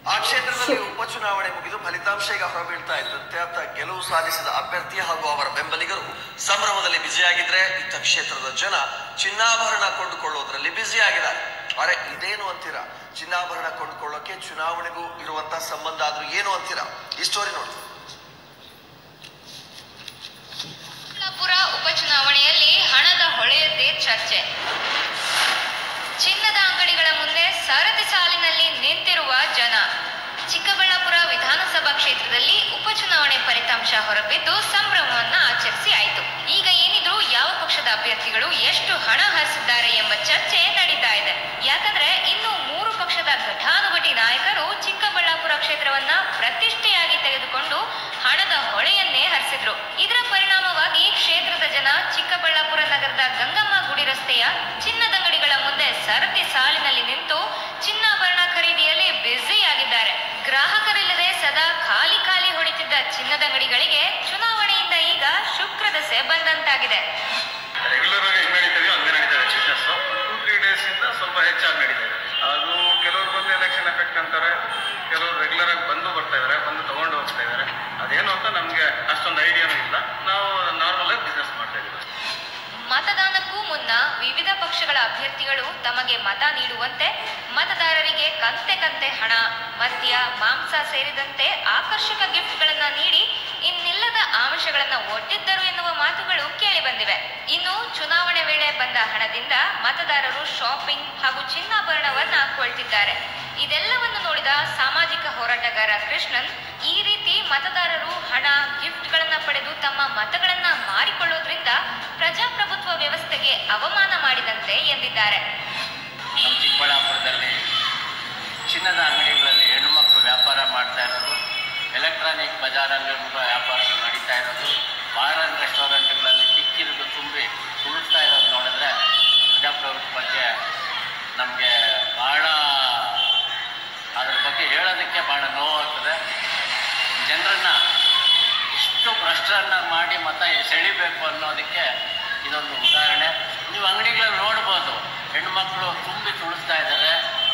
ಆ ಕ್ಷೇತ್ರದಲ್ಲಿ ಉಪಚುನಾವಣೆ ಮುಗಿದು ಫಲಿತಾಂಶ ಈಗ ಹೊರಬೀಳ್ತಾ ಇದ್ದಂತೆ ಅತ್ತ ಗೆಲುವು ಸಾಧಿಸಿದ ಅಭ್ಯರ್ಥಿ ಹಾಗೂ ಅವರ ಬೆಂಬಲಿಗರು ಸಂಭ್ರಮದಲ್ಲಿ ಬ್ಯುಸಿಯಾಗಿದ್ರೆ ಇತ್ತ ಕ್ಷೇತ್ರದ ಜನ ಚಿನ್ನಾಭರಣ ಕೊಂಡುಕೊಳ್ಳೋದ್ರಲ್ಲಿ ಬ್ಯುಸಿಯಾಗಿದ್ದಾರೆ ಅರೆ ಇದೇನು ಅಂತೀರಾ ಚಿನ್ನಾಭರಣ ಕೊಂಡುಕೊಳ್ಳೋಕೆ ಚುನಾವಣೆಗೂ ಇರುವಂತ ಸಂಬಂಧ ಆದ್ರೂ ಏನು ಅಂತೀರಾ ಈ ಸ್ಟೋರಿ ನೋಡಿ ಚಿಕ್ಕಬಳ್ಳಾಪುರ ಉಪಚುನಾವಣೆಯಲ್ಲಿ ಹಣದ ಹೊಳೆಯದ್ದೇ ಚರ್ಚೆ ಚಿನ್ನದ ಅಂಗಡಿಗಳ ಮುಂದೆ ಸರತಿ ಸಾಲಿನಲ್ಲಿ ನಿಂತಿರುವ ಜನ ಚಿಕ್ಕಬಳ್ಳಾಪುರ ವಿಧಾನಸಭಾ ಕ್ಷೇತ್ರದಲ್ಲಿ ಉಪಚುನಾವಣೆ ಫಲಿತಾಂಶ ಹೊರಬಿದ್ದು ಸಂಭ್ರಮವನ್ನ ಆಚರಿಸಿ ಆಯಿತು ಈಗ ಏನಿದ್ರು ಯಾವ ಪಕ್ಷದ ಅಭ್ಯರ್ಥಿಗಳು ಎಷ್ಟು ಹಣ ಹರಿಸಿದ್ದಾರೆ ಎಂಬ ಚರ್ಚೆ ನಡೀತಾ ಇದೆ ಯಾಕಂದ್ರೆ ಇನ್ನು ಮೂರು ಪಕ್ಷದ ಘಟಾನುಘಟಿ ನಾಯಕರು ಚಿಕ್ಕಬಳ್ಳಾಪುರ ಕ್ಷೇತ್ರವನ್ನ ಪ್ರತಿಷ್ಠೆಯಾಗಿ ತೆಗೆದುಕೊಂಡು ಹಣದ ಹೊಳೆಯನ್ನೇ ಹರಿಸಿದ್ರು ಇದರ ಪರಿಣಾಮವಾಗಿ ಕ್ಷೇತ್ರದ ಜನ ಚಿಕ್ಕಬಳ್ಳಾಪುರ ನಗರದ ಗಂಗಮ್ಮ ಗುಡಿ ರಸ್ತೆಯ ಚಿನ್ನದಂಗಡಿಗಳ ಮುಂದೆ ಸರತಿ ಸಾಲಿನಲ್ಲಿ ನಿಂತು ಚಿನ್ನಾಭರಣ ಖರೀದಿಯಲ್ಲಿ ಬ್ಯುಸಿ ಆಗಿದ್ದಾರೆ ಗ್ರಾಹಕರಿಲ್ಲದೆ ಸದಾ ಖಾಲಿ ಖಾಲಿ ಹೊಡಿತಿದ್ದ ಚಿನ್ನದಂಗಡಿಗಳಿಗೆ ಚುನಾವಣೆಯಿಂದ ಈಗ ಶುಕ್ರದಸೆ ಬಂದಂತಾಗಿದೆ ರೆಗ್ಯುಲರ್ ಆಗಿ ಹೆಂಗ್ ನಡೀತಿದೆಯೋ ಹಂಗೆ ನಡೀತದೆ ಬಿಸ್ನೆಸ್ ಟೂ ತ್ರೀ ಡೇಸ್ ಇಂದ ಸ್ವಲ್ಪ ಹೆಚ್ಚಾಗಿ ನಡೀತಿದೆ ಅದು ಕೆಲವರು ಬಂದು ಎಲೆಕ್ಷನ್ ಎಫೆಕ್ಟ್ ಅಂತಾರೆ ಕೆಲವರು ರೆಗ್ಯುಲರ್ ಆಗಿ ಬಂದು ಬರ್ತಾ ಇದಾರೆ ಬಂದು ತಗೊಂಡು ಹೋಗ್ತಾ ಇದಾರೆ ಅದೇನು ಅಂತ ನಮಗೆ ಅಷ್ಟೊಂದು ಐಡಿಯಾನೂ ಇಲ್ಲ ನಾವು ನಾರ್ಮಲ್ ಆಗಿ ಬಿಸ್ನೆಸ್ ಮಾಡ್ತಾ ಇದ್ದೀವಿ ಮತದಾನಕ್ಕೂ ಮುನ್ನ ವಿವಿಧ ಪಕ್ಷಗಳ ಅಭ್ಯರ್ಥಿಗಳು ತಮಗೆ ಮತ ನೀಡುವಂತೆ ಮತದಾರರಿಗೆ ಕಂತೆ ಕಂತೆ ಹಣ ಮದ್ಯ ಮಾಂಸ ಸೇರಿದಂತೆ ಆಕರ್ಷಕ ಗಿಫ್ಟ್ಗಳನ್ನ ನೀಡಿ ಇನ್ನಿಲ್ಲದ ಆಮಿಷಗಳನ್ನ ಒಡ್ಡಿದ್ದರು ಎನ್ನುವ ಮಾತುಗಳು ಕೇಳಿಬಂದಿವೆ ಇನ್ನು ಚುನಾವಣೆ ವೇಳೆ ಬಂದ ಹಣದಿಂದ ಮತದಾರರು ಶಾಪಿಂಗ್ ಹಾಗೂ ಚಿನ್ನಾಭರಣವನ್ನ ಕೊಳ್ತಿದ್ದಾರೆ ಇದೆಲ್ಲವನ್ನು ನೋಡಿದ ಸಾಮಾಜಿಕ ಹೋರಾಟಗಾರ ಕೃಷ್ಣನ್ ಈ ರೀತಿ ಮತದಾರರು ಹಣ ಗಿಫ್ಟ್ಗಳನ್ನ ಪಡೆದು ತಮ್ಮ ಮತಗಳನ್ನ ಮಾರಿಕೊಳ್ಳೋದ್ರಿಂದ ಪ್ರಜಾಪ್ರಭುತ್ವ ವ್ಯವಸ್ಥೆಗೆ ಅವಮಾನ ಮಾಡಿದಂತೆ ಎಂದಿದ್ದಾರೆ ನಮ್ಮ ಚಿಕ್ಕಬಳ್ಳಾಪುರದಲ್ಲಿ ಚಿನ್ನದ ಅಂಗಡಿಗಳಲ್ಲಿ ಹೆಣ್ಣುಮಕ್ಕಳು ವ್ಯಾಪಾರ ಮಾಡ್ತಾ ಇರೋದು ಎಲೆಕ್ಟ್ರಾನಿಕ್ ಬಜಾರಲ್ಲಿ ವ್ಯಾಪಾರಗಳು ನಡೀತಾ ಇರೋದು ಬಾರ್ ಆ್ಯಂಡ್ ರೆಸ್ಟೋರೆಂಟ್ಗಳಲ್ಲಿ ತಿಕ್ಕಿರೋದು ತುಂಬಿ ತುಳಿಸ್ತಾ ಇರೋದು ನೋಡಿದ್ರೆ ಪ್ರಜಾಪ್ರಭುತ್ವ ಬಗ್ಗೆ ನಮಗೆ ಭಾಳ ಅದ್ರ ಬಗ್ಗೆ ಹೇಳೋದಕ್ಕೆ ಭಾಳ ನೋವಾಗ್ತದೆ ಜನರನ್ನ ಇಷ್ಟು ಭ್ರಷ್ಟರನ್ನ ಮಾಡಿ ಮತ ಸೆಳಿಬೇಕು ಅನ್ನೋದಕ್ಕೆ ಇದೊಂದು ಉದಾಹರಣೆ ನೀವು ಅಂಗಡಿಗಳಲ್ಲಿ ನೋಡ್ಬೋದು ಹೆಣ್ಮಕ್ಳು ತುಂಬಿ ತುಳಿಸ್ತಾ ಇದ್ದಾರೆ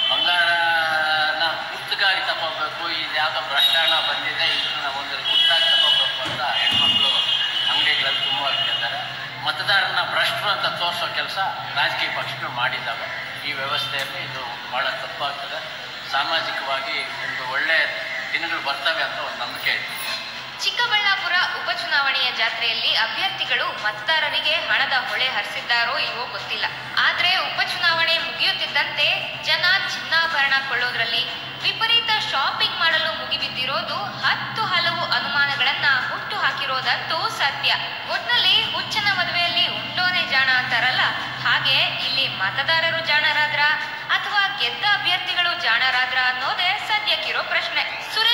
ಬಂಗಾರನ ಗುರ್ತಿಗಾಗಿ ತಗೋಬೇಕು ಇದು ಯಾವುದೋ ಭ್ರಷ್ಟಾಚಾರ ಬಂದಿದೆ ಇದನ್ನ ಒಂದು ಗುರ್ತಾಗಿ ತಗೋಬೇಕು ಅಂತ ಹೆಣ್ಮಕ್ಳು ಅಂಗಡಿಗಳಲ್ಲಿ ತುಂಬ ಇಟ್ಟಿದ್ದಾರೆ ಮತದಾರನ ಭ್ರಷ್ಟರು ಅಂತ ತೋರಿಸೋ ಕೆಲಸ ರಾಜಕೀಯ ಪಕ್ಷಗಳು ಮಾಡಿದ್ದಾವೆ ಈ ವ್ಯವಸ್ಥೆಯಲ್ಲಿ ಇದು ಭಾಳ ತಪ್ಪಾಗ್ತದೆ ಸಾಮಾಜಿಕವಾಗಿ ಒಂದು ಒಳ್ಳೆಯ ದಿನಗಳು ಬರ್ತವೆ ಅಂತ ಒಂದು ನಂಬಿಕೆ ಇದೆ ಚಿಕ್ಕಬಳ್ಳಾಪುರ ಉಪಚುನಾವಣೆಯ ಜಾತ್ರೆಯಲ್ಲಿ ಅಭ್ಯರ್ಥಿಗಳು ಮತದಾರರಿಗೆ ಹಣದ ಹೊಳೆ ಹರಿಸಿದ್ದಾರೋ ಇಲ್ವೋ ಗೊತ್ತಿಲ್ಲ ಆದ್ರೆ ಉಪಚುನಾವಣೆ ಮುಗಿಯುತ್ತಿದ್ದಂತೆ ಜನ ಚಿನ್ನಾಭರಣ ಕೊಳ್ಳೋದ್ರಲ್ಲಿ ವಿಪರೀತ ಶಾಪಿಂಗ್ ಮಾಡಲು ಮುಗಿಬಿದ್ದಿರೋದು ಹತ್ತು ಹಲವು ಅನುಮಾನಗಳನ್ನ ಹುಟ್ಟು ಹಾಕಿರೋದಂತೂ ಸತ್ಯ ಒಟ್ನಲ್ಲಿ ಹುಚ್ಚನ ಮದುವೆಯಲ್ಲಿ ಉಂಡೋನೆ ಜಾಣ ಅಂತಾರಲ್ಲ ಹಾಗೆ ಇಲ್ಲಿ ಮತದಾರರು ಜಾಣರಾದ್ರ ಅಥವಾ ಗೆದ್ದ ಅಭ್ಯರ್ಥಿಗಳು ಜಾಣರಾದ್ರ ಅನ್ನೋದೇ ಸದ್ಯಕ್ಕಿರೋ ಪ್ರಶ್ನೆ ಸುರೇಶ್